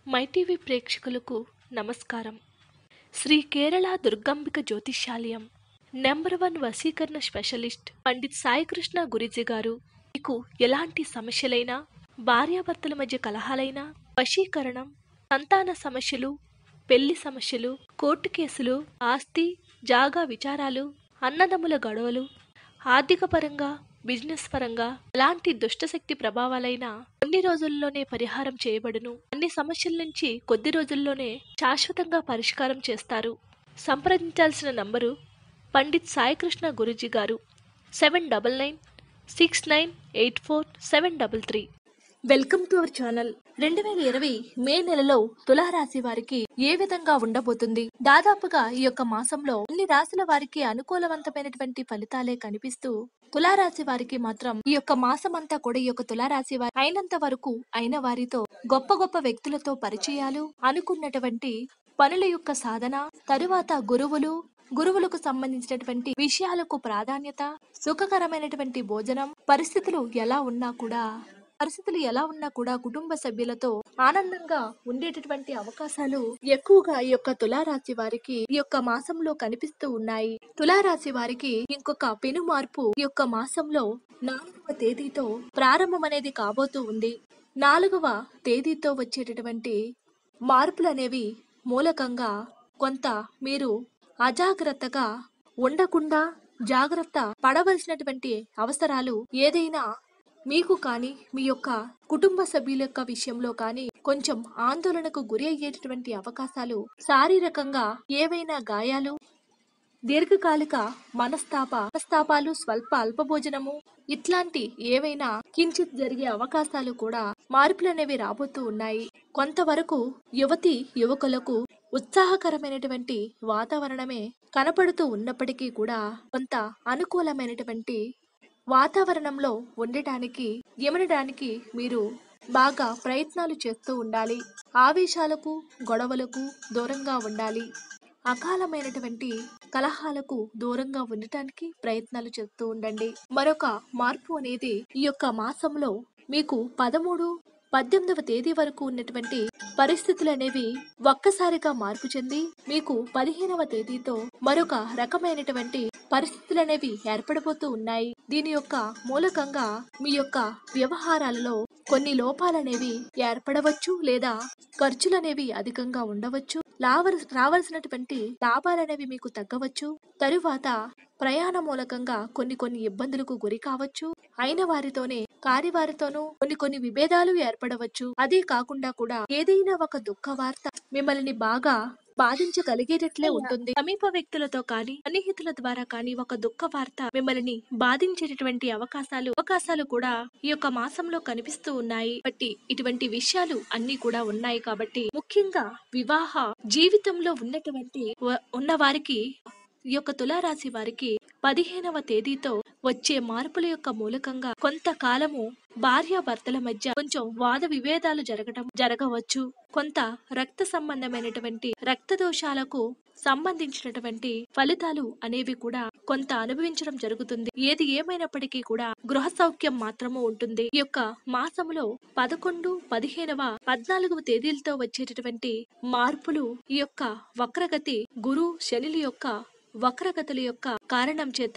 MyTV ప్రేక్షకులకు నమస్కారం Shri Kerala Durgambika Jyotishyalayam number one వశీకరణ స్పెషలిస్ట్ పండిత్ సాయికృష్ణ గురిజీ గారు మీకు ఎలాంటి సమస్యలైనా భార్యాభర్తల మధ్య కలహాలైనా వశీకరణం సంతాన సమస్యలు పెళ్లి సమస్యలు కోర్టు కేసులు ఆస్తి జాగా విచారాలు అన్నదమ్ముల గొడవలు ఆర్థిక పరంగా బిజినెస్ పరంగా ఎలాంటి దుష్టశక్తి ప్రభావాలైనా కొన్ని రోజుల్లోనే పరిహారం చేయబడును అన్ని సమస్యల నుంచి కొద్ది రోజుల్లోనే శాశ్వతంగా పరిష్కారం చేస్తారు సంప్రదించాల్సిన నంబరు పండిత్ సాయికృష్ణ గురుజీ గారు seven double nine six nine eight four seven double three welcome to our channel రెండు వేల ఇరవై మే నెలలో తులారాశి వారికి ఏ విధంగా ఉండబోతుంది దాదాపుగా ఈ యొక్క మాసంలో అన్ని రాశుల వారికి అనుకూలవంతమైనటువంటి ఫలితాలే కనిపిస్తూ తులారాశి వారికి మాత్రం ఈ యొక్క మాసం అంతా కూడా ఈ యొక్క తులారాశి వారి అయినంత వరకు అయిన వారితో గొప్ప గొప్ప వ్యక్తులతో పరిచయాలు అనుకున్నటువంటి పనుల యొక్క సాధన తరువాత గురువులు గురువులకు సంబంధించినటువంటి విషయాలకు ప్రాధాన్యత సుఖకరమైనటువంటి భోజనం పరిస్థితులు ఎలా ఉన్నా కూడా పరిస్థితులు ఎలా ఉన్నా కూడా కుటుంబ సభ్యులతో ఆనందంగా ఉండేటటువంటి అవకాశాలు ఎక్కువగా ఈ యొక్క తులారాశి వారికి ఈ యొక్క మాసంలో కనిపిస్తూ ఉన్నాయి తులారాశి వారికి ఇంకొక పెను మార్పు ఈ యొక్క మాసంలో నాలుగవ తేదీతో ప్రారంభం అనేది కాబోతూ ఉంది నాలుగవ తేదీతో వచ్చేటటువంటి మార్పులు అనేవి మూలకంగా కొంత మీరు అజాగ్రత్తగా ఉండకుండా జాగ్రత్త పడవలసినటువంటి అవసరాలు ఏదైనా మీకు కానీ మీ యొక్క కుటుంబ సభ్యుల యొక్క విషయంలో కానీ కొంచెం ఆందోళనకు గురి అయ్యేటటువంటి అవకాశాలు శారీరకంగా ఏవైనా గాయాలు దీర్ఘకాలిక మనస్తాప మనస్తాపాలు స్వల్ప అల్పభోజనము ఇట్లాంటి ఏవైనా కించిత్ జరిగే అవకాశాలు కూడా మార్పులు అనేవి రాబోతూ ఉన్నాయి కొంతవరకు యువతి యువకులకు ఉత్సాహకరమైనటువంటి వాతావరణమే కనపడుతూ ఉన్నప్పటికీ కూడా కొంత అనుకూలమైనటువంటి వాతావరణంలో ఉండటానికి ఎమనడానికి మీరు బాగా ప్రయత్నాలు చేస్తూ ఉండాలి ఆవేశాలకు గొడవలకు దూరంగా ఉండాలి అకాలమైనటువంటి కలహాలకు దూరంగా ఉండటానికి ప్రయత్నాలు చేస్తూ ఉండండి మరొక మార్పు అనేది ఈ యొక్క మాసంలో మీకు పదమూడు పద్దెనిమిదవ తేదీ వరకు ఉన్నటువంటి పరిస్థితులు అనేవి ఒక్కసారిగా మార్పు చెంది మీకు పదిహేనవ తేదీతో మరొక రకమైనటువంటి పరిస్థితులు అనేవి ఏర్పడబోతూ ఉన్నాయి దీని యొక్క మూలకంగా మీ యొక్క వ్యవహారాలలో కొన్ని లోపాలనేవి ఏర్పడవచ్చు లేదా ఖర్చులనేవి అధికంగా ఉండవచ్చు లావర్ రావాల్సినటువంటి లాభాలనేవి మీకు తగ్గవచ్చు తరువాత ప్రయాణ మూలకంగా కొన్ని కొన్ని ఇబ్బందులకు గురి కావచ్చు అయిన వారితోనే కాని వారితోనూ కొన్ని కొన్ని విభేదాలు ఏర్పడవచ్చు అదే కాకుండా కూడా ఏదైనా ఒక దుఃఖ వార్త మిమ్మల్ని బాగా బాధించగలిగేటట్లే ఉంటుంది సమీప వ్యక్తులతో కానీ సన్నిహితుల ద్వారా కానీ ఒక దుఃఖ వార్త మిమ్మల్ని బాధించేటటువంటి అవకాశాలు అవకాశాలు కూడా ఈ యొక్క మాసంలో కనిపిస్తూ ఉన్నాయి బట్టి ఇటువంటి విషయాలు అన్ని కూడా ఉన్నాయి కాబట్టి ముఖ్యంగా వివాహ జీవితంలో ఉన్నటువంటి వ- ఉన్న వారికి ఈ యొక్క తులారాశి వారికి పదిహేనవ తేదీతో వచ్చే మార్పుల యొక్క మూలకంగా కొంతకాలము భార్యాభర్తల మధ్య కొంచెం వాద విభేదాలు జరగటం జరగవచ్చు కొంత రక్త సంబంధమైనటువంటి రక్త దోషాలకు సంబంధించినటువంటి ఫలితాలు అనేవి కూడా కొంత అనుభవించడం జరుగుతుంది ఏది ఏమైనప్పటికీ కూడా గృహ సౌఖ్యం మాత్రము ఉంటుంది ఈ యొక్క మాసములో పదకొండు పదిహేనవ పద్నాలుగవ తేదీలతో వచ్చేటటువంటి మార్పులు ఈ యొక్క వక్రగతి గురు శనిల యొక్క వక్రగతుల యొక్క కారణం చేత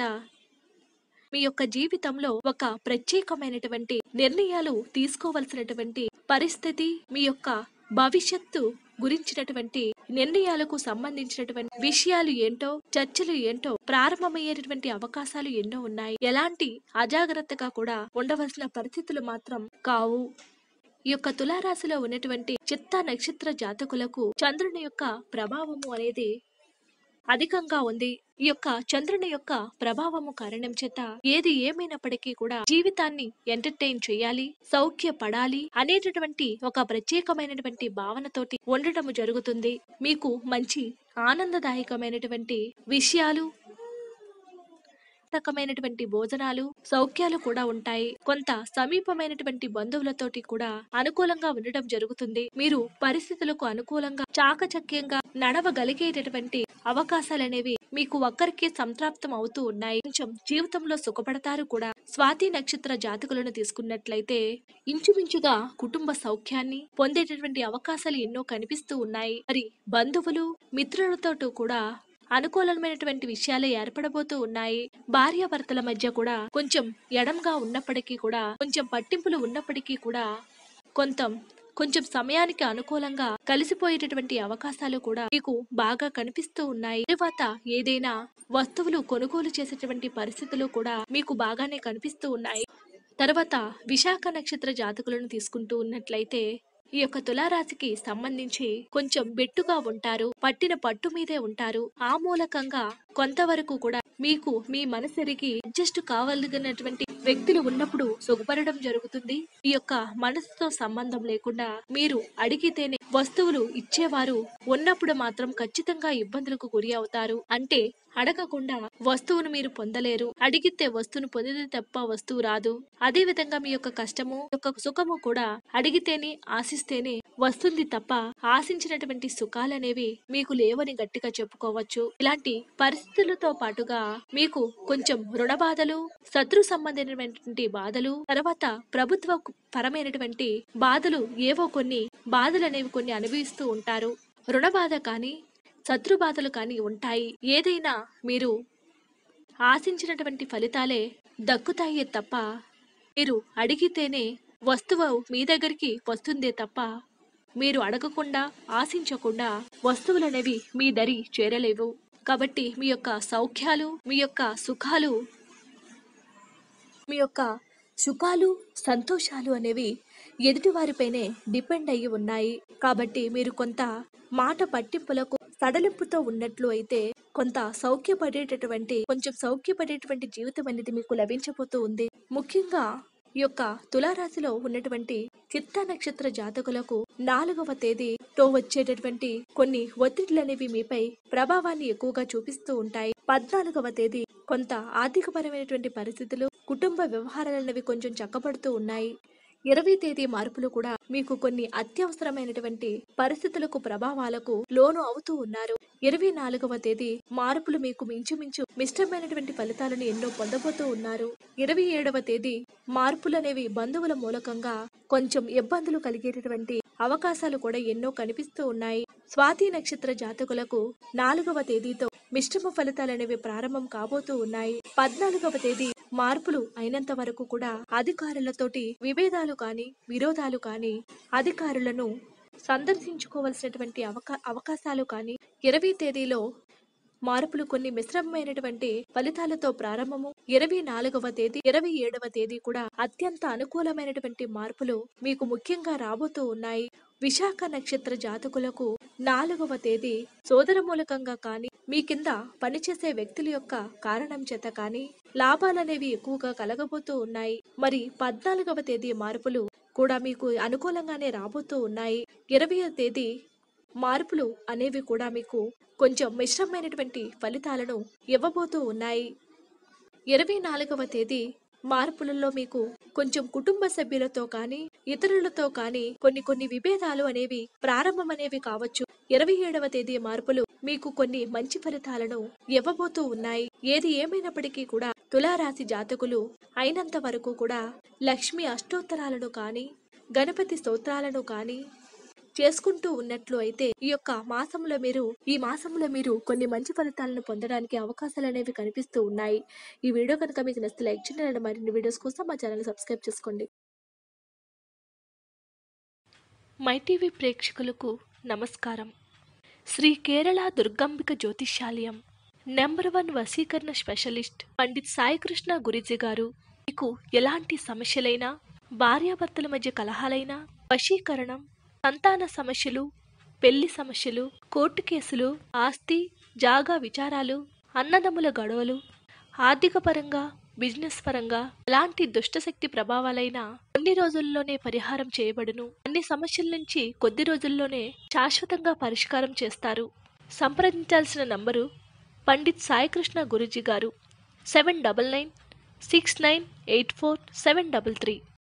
మీ యొక్క జీవితంలో ఒక ప్రత్యేకమైనటువంటి నిర్ణయాలు తీసుకోవలసినటువంటి పరిస్థితి మీ యొక్క భవిష్యత్తు గురించినటువంటి నిర్ణయాలకు సంబంధించినటువంటి విషయాలు ఏంటో చర్చలు ఏంటో ప్రారంభమయ్యేటటువంటి అవకాశాలు ఎన్నో ఉన్నాయి ఎలాంటి అజాగ్రత్తగా కూడా ఉండవలసిన పరిస్థితులు మాత్రం కావు ఈ యొక్క తులారాశిలో ఉన్నటువంటి చిత్త నక్షత్ర జాతకులకు చంద్రుని యొక్క ప్రభావము అనేది అధికంగా ఉంది ఈ యొక్క చంద్రుని యొక్క ప్రభావము కారణం చేత ఏది ఏమైనప్పటికీ కూడా జీవితాన్ని ఎంటర్టైన్ చేయాలి సౌఖ్య పడాలి అనేటటువంటి ఒక ప్రత్యేకమైనటువంటి భావనతోటి ఉండటము జరుగుతుంది మీకు మంచి ఆనందదాయకమైనటువంటి విషయాలు రకమైనటువంటి భోజనాలు సౌఖ్యాలు కూడా ఉంటాయి కొంత సమీపమైనటువంటి బంధువులతోటి కూడా అనుకూలంగా ఉండటం జరుగుతుంది మీరు పరిస్థితులకు అనుకూలంగా చాకచక్యంగా నడవగలిగేటటువంటి అవకాశాలనేవి మీకు ఒక్కరికి సంతృప్తం అవుతూ ఉన్నాయి కొంచెం జీవితంలో సుఖపడతారు కూడా స్వాతి నక్షత్ర జాతకులను తీసుకున్నట్లయితే ఇంచుమించుగా కుటుంబ సౌఖ్యాన్ని పొందేటటువంటి అవకాశాలు ఎన్నో కనిపిస్తూ ఉన్నాయి మరి బంధువులు మిత్రులతో కూడా అనుకూలమైనటువంటి విషయాలే ఏర్పడబోతూ ఉన్నాయి భార్యాభర్తల మధ్య కూడా కొంచెం ఎడంగా ఉన్నప్పటికీ కూడా కొంచెం పట్టింపులు ఉన్నప్పటికీ కూడా కొంత కొంచెం సమయానికి అనుకూలంగా కలిసిపోయేటటువంటి అవకాశాలు కూడా మీకు బాగా కనిపిస్తూ ఉన్నాయి తరువాత ఏదైనా వస్తువులు కొనుగోలు చేసేటువంటి పరిస్థితులు కూడా మీకు బాగానే కనిపిస్తూ ఉన్నాయి తర్వాత విశాఖ నక్షత్ర జాతకులను తీసుకుంటూ ఉన్నట్లయితే ఈ యొక్క తులారాశికి సంబంధించి కొంచెం బెట్టుగా ఉంటారు పట్టిన పట్టు మీదే ఉంటారు ఆ మూలకంగా కొంతవరకు కూడా మీకు మీ మనసరికి అడ్జస్ట్ కావలగినటువంటి వ్యక్తులు ఉన్నప్పుడు సుఖపడడం జరుగుతుంది ఈ యొక్క మనసుతో సంబంధం లేకుండా మీరు అడిగితేనే వస్తువులు ఇచ్చేవారు ఉన్నప్పుడు మాత్రం ఖచ్చితంగా ఇబ్బందులకు గురి అవుతారు అంటే అడగకుండా వస్తువును మీరు పొందలేరు అడిగితే వస్తువును పొందితే తప్ప వస్తువు రాదు అదే విధంగా మీ యొక్క కష్టము మీ యొక్క సుఖము కూడా అడిగితేనే ఆశిస్తేనే వస్తుంది తప్ప ఆశించినటువంటి సుఖాలనేవి మీకు లేవని గట్టిగా చెప్పుకోవచ్చు ఇలాంటి పరిస్థితులతో పాటుగా మీకు కొంచెం రుణ బాధలు శత్రు సంబంధమైనటువంటి బాధలు తర్వాత ప్రభుత్వ పరమైనటువంటి బాధలు ఏవో కొన్ని బాధలు అనేవి కొన్ని అనుభవిస్తూ ఉంటారు రుణ బాధ కానీ శత్రు బాధలు కానీ ఉంటాయి ఏదైనా మీరు ఆశించినటువంటి ఫలితాలే దక్కుతాయే తప్ప మీరు అడిగితేనే వస్తువు మీ దగ్గరికి వస్తుందే తప్ప మీరు అడగకుండా ఆశించకుండా వస్తువులనేవి మీ దరి చేరలేవు కాబట్టి మీ యొక్క సౌఖ్యాలు మీ యొక్క సుఖాలు మీ యొక్క సుఖాలు సంతోషాలు అనేవి ఎదుటివారిపైనే డిపెండ్ అయ్యి ఉన్నాయి కాబట్టి మీరు కొంత మాట పట్టింపులకు సడలింపుతో ఉన్నట్లు అయితే కొంత సౌఖ్యపడేటటువంటి కొంచెం సౌఖ్యపడేటువంటి జీవితం అనేది మీకు లభించబోతూ ఉంది ముఖ్యంగా ఈ యొక్క తులారాశిలో ఉన్నటువంటి చిత్త నక్షత్ర జాతకులకు నాలుగవ తేదీతో వచ్చేటటువంటి కొన్ని ఒత్తిడులు అనేవి మీపై ప్రభావాన్ని ఎక్కువగా చూపిస్తూ ఉంటాయి పద్నాలుగవ తేదీ కొంత ఆర్థికపరమైనటువంటి పరిస్థితులు కుటుంబ వ్యవహారాలనేవి కొంచెం చక్కబడుతూ ఉన్నాయి ఇరవై తేదీ మార్పులు కూడా మీకు కొన్ని అత్యవసరమైనటువంటి పరిస్థితులకు ప్రభావాలకు లోను అవుతూ ఉన్నారు ఇరవై నాలుగవ తేదీ మార్పులు మీకు మించుమించు మిష్టమైనటువంటి ఫలితాలను ఎన్నో పొందబోతూ ఉన్నారు ఇరవై ఏడవ తేదీ మార్పులు అనేవి బంధువుల మూలకంగా కొంచెం ఇబ్బందులు కలిగేటటువంటి అవకాశాలు కూడా ఎన్నో కనిపిస్తూ ఉన్నాయి స్వాతి నక్షత్ర జాతకులకు నాలుగవ తేదీతో మిశ్రమ ఫలితాలనేవి ప్రారంభం కాబోతూ ఉన్నాయి పద్నాలుగవ తేదీ మార్పులు అయినంత వరకు కూడా అధికారులతోటి విభేదాలు కానీ విరోధాలు కానీ అధికారులను సందర్శించుకోవలసినటువంటి అవకా అవకాశాలు కానీ ఇరవై తేదీలో మార్పులు కొన్ని మిశ్రమమైనటువంటి ఫలితాలతో ప్రారంభము ఇరవై నాలుగవ తేదీ ఇరవై ఏడవ తేదీ కూడా అత్యంత అనుకూలమైనటువంటి మార్పులు మీకు ముఖ్యంగా రాబోతూ ఉన్నాయి విశాఖ నక్షత్ర జాతకులకు నాలుగవ తేదీ సోదర మూలకంగా కానీ మీ కింద పనిచేసే వ్యక్తుల యొక్క కారణం చేత కానీ లాభాలనేవి ఎక్కువగా కలగబోతూ ఉన్నాయి మరి పద్నాలుగవ తేదీ మార్పులు కూడా మీకు అనుకూలంగానే రాబోతూ ఉన్నాయి ఇరవై తేదీ మార్పులు అనేవి కూడా మీకు కొంచెం మిశ్రమైనటువంటి ఫలితాలను ఇవ్వబోతూ ఉన్నాయి ఇరవై నాలుగవ తేదీ మార్పులలో మీకు కొంచెం కుటుంబ సభ్యులతో కానీ ఇతరులతో కానీ కొన్ని కొన్ని విభేదాలు అనేవి ప్రారంభం అనేవి కావచ్చు ఇరవై ఏడవ తేదీ మార్పులు మీకు కొన్ని మంచి ఫలితాలను ఇవ్వబోతూ ఉన్నాయి ఏది ఏమైనప్పటికీ కూడా తులారాశి జాతకులు అయినంత వరకు కూడా లక్ష్మి అష్టోత్తరాలను కానీ గణపతి స్తోత్రాలను కానీ చేసుకుంటూ ఉన్నట్లు అయితే ఈ యొక్క మాసంలో మీరు ఈ మాసంలో మీరు కొన్ని మంచి ఫలితాలను పొందడానికి అవకాశాలు అనేవి కనిపిస్తూ ఉన్నాయి ఈ వీడియో కనుక మీకు నచ్చితే లైక్ చేయండి అండ్ మరిన్ని వీడియోస్ కోసం మా ఛానల్ సబ్స్క్రైబ్ చేసుకోండి మై టీవీ ప్రేక్షకులకు నమస్కారం శ్రీ కేరళ దుర్గాంబిక జ్యోతిష్యాలయం నెంబర్ వన్ వశీకరణ స్పెషలిస్ట్ పండిత్ సాయికృష్ణ గురిజీ గారు మీకు ఎలాంటి సమస్యలైనా భార్యాభర్తల మధ్య కలహాలైనా వశీకరణం సంతాన సమస్యలు పెళ్లి సమస్యలు కోర్టు కేసులు ఆస్తి జాగా విచారాలు అన్నదమ్ముల గొడవలు ఆర్థిక పరంగా బిజినెస్ పరంగా ఎలాంటి దుష్టశక్తి ప్రభావాలైనా కొన్ని రోజుల్లోనే పరిహారం చేయబడును అన్ని సమస్యల నుంచి కొద్ది రోజుల్లోనే శాశ్వతంగా పరిష్కారం చేస్తారు సంప్రదించాల్సిన నంబరు పండిత్ సాయికృష్ణ గురుజీ గారు seven double nine six nine eight four seven double three